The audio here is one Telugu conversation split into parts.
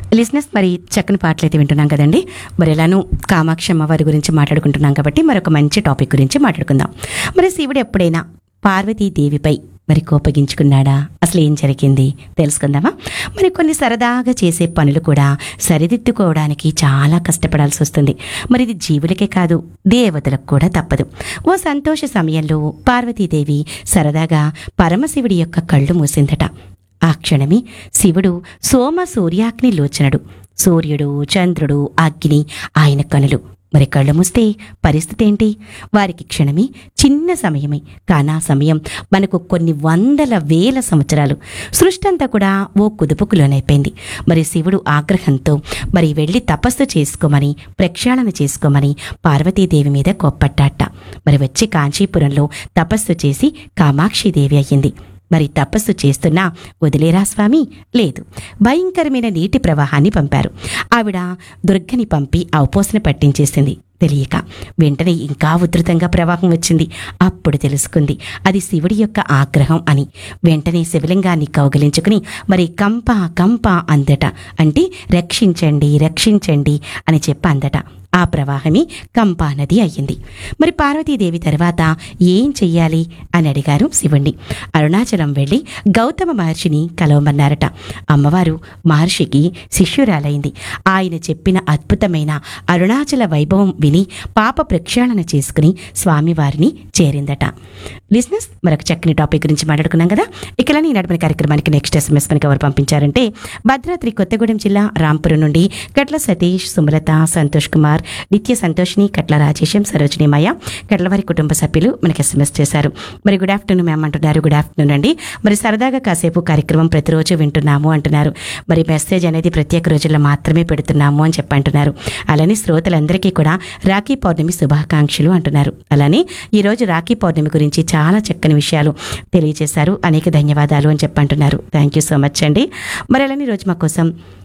లిజినెస్ మరి చక్కని పాటలు అయితే వింటున్నాం కదండి మరి ఎలానూ కామాక్షి అమ్మవారి గురించి మాట్లాడుకుంటున్నాం కాబట్టి మరొక మంచి టాపిక్ గురించి మాట్లాడుకుందాం మరి శివుడు ఎప్పుడైనా పార్వతీదేవిపై మరి కోపగించుకున్నాడా అసలు ఏం జరిగింది తెలుసుకుందామా మరి కొన్ని సరదాగా చేసే పనులు కూడా సరిదిద్దుకోవడానికి చాలా కష్టపడాల్సి వస్తుంది మరి ఇది జీవులకే కాదు దేవతలకు కూడా తప్పదు ఓ సంతోష సమయంలో పార్వతీదేవి సరదాగా పరమశివుడి యొక్క కళ్ళు మూసిందట ఆ క్షణమే శివుడు సోమ సూర్యాగ్ని లోచనడు సూర్యుడు చంద్రుడు అగ్ని ఆయన కనులు మరి కళ్ళు మూస్తే పరిస్థితి ఏంటి వారికి క్షణమే చిన్న సమయమే కానా సమయం మనకు కొన్ని వందల వేల సంవత్సరాలు సృష్టి అంతా కూడా ఓ కుదుపుకు లోనైపోయింది మరి శివుడు ఆగ్రహంతో మరి వెళ్ళి తపస్సు చేసుకోమని ప్రక్షాళన చేసుకోమని పార్వతీదేవి మీద కోప్పట్టాట మరి వచ్చి కాంచీపురంలో తపస్సు చేసి కామాక్షిదేవి అయ్యింది మరి తపస్సు చేస్తున్నా వదిలేరా స్వామి లేదు భయంకరమైన నీటి ప్రవాహాన్ని పంపారు ఆవిడ దుర్గని పంపి అవపోసన పట్టించేసింది తెలియక వెంటనే ఇంకా ఉధృతంగా ప్రవాహం వచ్చింది అప్పుడు తెలుసుకుంది అది శివుడి యొక్క ఆగ్రహం అని వెంటనే శివలింగాన్ని కౌగిలించుకుని మరి కంప కంప అందట అంటే రక్షించండి రక్షించండి అని చెప్పి అందట ఆ ప్రవాహమే కంపా నది అయ్యింది మరి పార్వతీదేవి తర్వాత ఏం చెయ్యాలి అని అడిగారు శివుణ్ణి అరుణాచలం వెళ్ళి గౌతమ మహర్షిని కలవమన్నారట అమ్మవారు మహర్షికి శిష్యురాలైంది ఆయన చెప్పిన అద్భుతమైన అరుణాచల వైభవం విని పాప ప్రక్షాళన చేసుకుని స్వామివారిని చేరిందట లిజినెస్ మరొక చక్కని టాపిక్ గురించి మాట్లాడుకున్నాం కదా ఇకలా ఈ నడిపిన కార్యక్రమానికి నెక్స్ట్ ఎస్ఎంఎస్ మనకి ఎవరు పంపించారంటే భద్రాద్రి కొత్తగూడెం జిల్లా రాంపురం నుండి కట్ల సతీష్ సుమలత సంతోష్ కుమార్ నిత్య సంతోష్ని కట్ల రాజేశం సరోజిని మాయ కట్ల వారి కుటుంబ సభ్యులు మనకి ఎస్ఎంఎస్ చేశారు మరి గుడ్ ఆఫ్టర్నూన్ మ్యామ్ అంటున్నారు గుడ్ ఆఫ్టర్నూన్ అండి మరి సరదాగా కాసేపు కార్యక్రమం ప్రతిరోజు వింటున్నాము అంటున్నారు మరి మెసేజ్ అనేది ప్రత్యేక రోజుల్లో మాత్రమే పెడుతున్నాము అని చెప్పి అంటున్నారు అలానే శ్రోతలందరికీ కూడా రాఖీ పౌర్ణమి శుభాకాంక్షలు అంటున్నారు అలానే ఈ రోజు రాఖీ పౌర్ణమి గురించి చాలా చక్కని విషయాలు తెలియజేశారు అనేక ధన్యవాదాలు అని చెప్పి అంటున్నారు థ్యాంక్ యూ సో మచ్ అండి మరి అలానే ఈ రోజు మా కోసం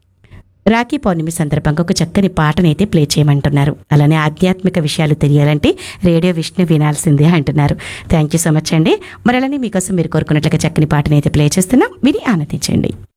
రాఖీ పౌర్ణమి సందర్భంగా ఒక చక్కని పాటనైతే ప్లే చేయమంటున్నారు అలానే ఆధ్యాత్మిక విషయాలు తెలియాలంటే రేడియో విష్ణు వినాల్సిందే అంటున్నారు థ్యాంక్ యూ సో మచ్ అండి మరి అలానే మీకోసం మీరు కోరుకున్నట్లుగా చక్కని పాటనైతే ప్లే చేస్తున్నాం విని ఆనందించండి